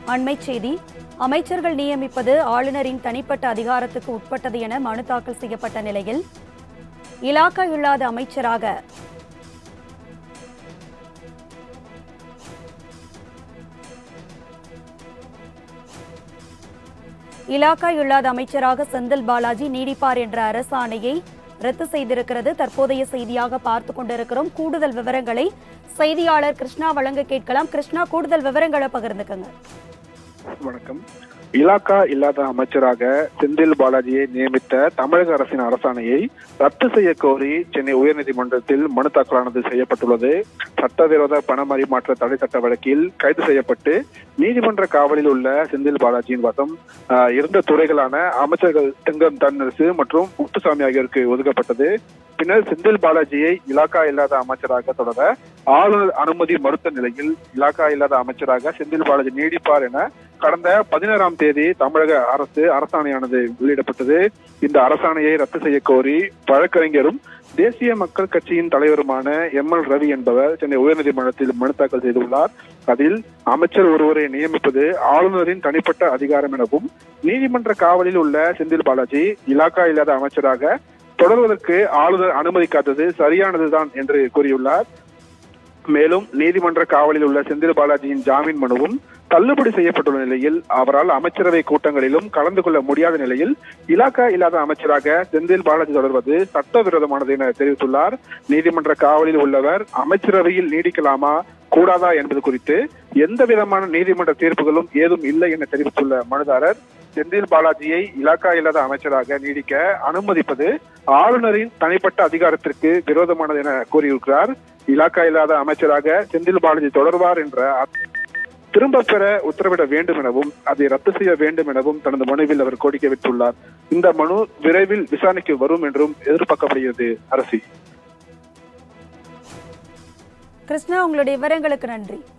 அண்மைச் செய்தி அமைச்சர்கள் நியமிப்பது ஆளுநரின் தனிப்பட்ட அதிகாரத்துக்கு உட்பட்டது என மனு தாக்கல் செய்யப்பட்ட நிலையில் இலாக்கா இல்லாத அமைச்சராக இலாக்கா இல்லாத அமைச்சராக செந்தில் பாலாஜி நீடிப்பார் என்ற அரசாணையை ரத்து செய்திருக்கிறது தற்போதைய செய்தியாக பார்த்து கொண்டிருக்கிறோம் கூடுதல் விவரங்களை செய்தியாளர் கிருஷ்ணா வழங்க கேட்கலாம் கிருஷ்ணா கூடுதல் விவரங்களை பகிர்ந்துக்கங்க வணக்கம் இலாக்கா இல்லாத அமைச்சராக செந்தில் பாலாஜியை நியமித்த தமிழக அரசின் அரசாணையை ரத்து செய்ய கோரி சென்னை உயர்நீதிமன்றத்தில் மனு தாக்கலானது செய்யப்பட்டுள்ளது சட்டவிரோத பண பரிமாற்ற தடை சட்ட வழக்கில் கைது செய்யப்பட்டு நீதிமன்ற காவலில் உள்ள செந்தில் பாலாஜியின் வசம் ஆஹ், இருந்த துறைகளான அமைச்சர்கள் தெங்கம் தன்னரசு மற்றும் முத்துசாமி ஆகியோருக்கு ஒதுக்கப்பட்டது பின்னர் செந்தில் பாலாஜியை இலாக்கா இல்லாத அமைச்சராக தொடர ஆளுநர் அனுமதி மறுத்த நிலையில் இலாக்கா இல்லாத அமைச்சராக செந்தில் பாலாஜி நீடிப்பார் என கடந்த பதினேழாம் தேதி தமிழக அரசு அரசாணையானது வெளியிடப்பட்டது இந்த அரசாணையை ரத்து செய்ய கோரி வழக்கறிஞரும் தேசிய மக்கள் கட்சியின் தலைவருமான எம் எல் ரவி என்பவர் சென்னை உயர்நீதிமன்றத்தில் மனு தாக்கல் செய்துள்ளார் அதில் அமைச்சர் ஒருவரை நியமிப்பது ஆளுநரின் தனிப்பட்ட அதிகாரம் எனவும் நீதிமன்ற காவலில் உள்ள செந்தில் பாலாஜி இலாக்கா இல்லாத அமைச்சராக தொடர்வதற்கு ஆளுநர் அனுமதிக்காதது சரியானதுதான் என்று கூறியுள்ளார் மேலும் நீதிமன்ற காவலில் உள்ள செந்தில் பாலாஜியின் ஜாமீன் மனுவும் தள்ளுபடி செய்யப்பட்டுள்ள நிலையில் அவரால் அமைச்சரவை கூட்டங்களிலும் கலந்து கொள்ள முடியாத நிலையில் இலாக்கா இல்லாத அமைச்சராக செந்தில் பாலாஜி தொடர்வது சட்டவிரோதமானது என தெரிவித்துள்ளார் நீதிமன்ற காவலில் உள்ளவர் அமைச்சரவையில் நீடிக்கலாமா கூடாதா என்பது குறித்து எந்த விதமான நீதிமன்ற தீர்ப்புகளும் ஏதும் இல்லை என தெரிவித்துள்ள மனுதாரர் செந்தில் பாலாஜியை இலாக்கா இல்லாத அமைச்சராக நீடிக்க அனுமதிப்பது ஆளுநரின் தனிப்பட்ட அதிகாரத்திற்கு விரோதமானது என கூறியிருக்கிறார் இலாக்கா இல்லாத அமைச்சராக செந்தில் பாலாஜி தொடர்வார் என்ற அ- திரும்ப பெற உத்தரவிட வேண்டும் எனவும் அதை ரத்து செய்ய வேண்டும் எனவும் தனது மனுவில் அவர் கோரிக்கை விட்டுள்ளார் இந்த மனு விரைவில் விசாரணைக்கு வரும் என்றும் எதிர்பார்க்கப்படுகிறது அரசி கிருஷ்ணா உங்களுடைய விவரங்களுக்கு நன்றி